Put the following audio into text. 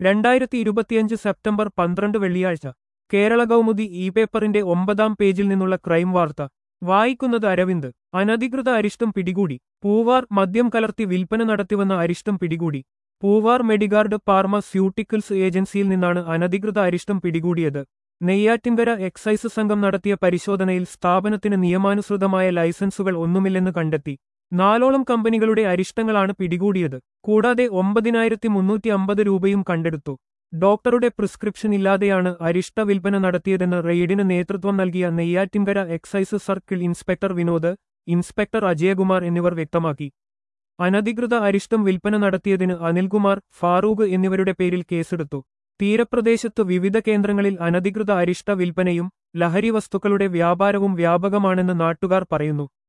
രണ്ടായിരത്തി ഇരുപത്തിയഞ്ച് സെപ്റ്റംബർ പന്ത്രണ്ട് വെള്ളിയാഴ്ച കേരള കൗമുദി ഇ പേപ്പറിന്റെ ഒമ്പതാം പേജിൽ നിന്നുള്ള ക്രൈം വാർത്ത വായിക്കുന്നത് അരവിന്ദ് അനധികൃത അരിഷ്ടം പിടികൂടി പൂവാർ മദ്യം കലർത്തി വിൽപ്പന നടത്തിവന്ന അരിഷ്ടം പിടികൂടി പൂവാർ മെഡിഗാർഡ് ഫാർമസ്യൂട്ടിക്കൽസ് ഏജൻസിയിൽ നിന്നാണ് അനധികൃത അരിഷ്ടം പിടികൂടിയത് നെയ്യാറ്റിൻകര എക്സൈസ് സംഘം നടത്തിയ പരിശോധനയിൽ സ്ഥാപനത്തിന് നിയമാനുസൃതമായ ലൈസൻസുകൾ ഒന്നുമില്ലെന്ന് കണ്ടെത്തി നാലോളം കമ്പനികളുടെ അരിഷ്ടങ്ങളാണ് പിടികൂടിയത് കൂടാതെ ഒമ്പതിനായിരത്തി മുന്നൂറ്റി അമ്പത് രൂപയും കണ്ടെടുത്തു ഡോക്ടറുടെ പ്രിസ്ക്രിപ്ഷൻ ഇല്ലാതെയാണ് അരിഷ്ട വിൽപ്പന നടത്തിയതെന്ന് റെയ്ഡിന് നേതൃത്വം നൽകിയ Neyyattinkara excise circle inspector Vinod inspector Ajayakumar എന്നിവർ വ്യക്തമാക്കി അനധികൃത അരിഷ്ടം വിൽപ്പന നടത്തിയതിന് അനിൽകുമാർ ഫാറൂഖ് എന്നിവരുടെ പേരിൽ കേസെടുത്തു തീരപ്രദേശത്ത് വിവിധ കേന്ദ്രങ്ങളിൽ അനധികൃത അരിഷ്ട വിൽപ്പനയും ലഹരി വസ്തുക്കളുടെ വ്യാപാരവും വ്യാപകമാണെന്ന് നാട്ടുകാർ പറയുന്നു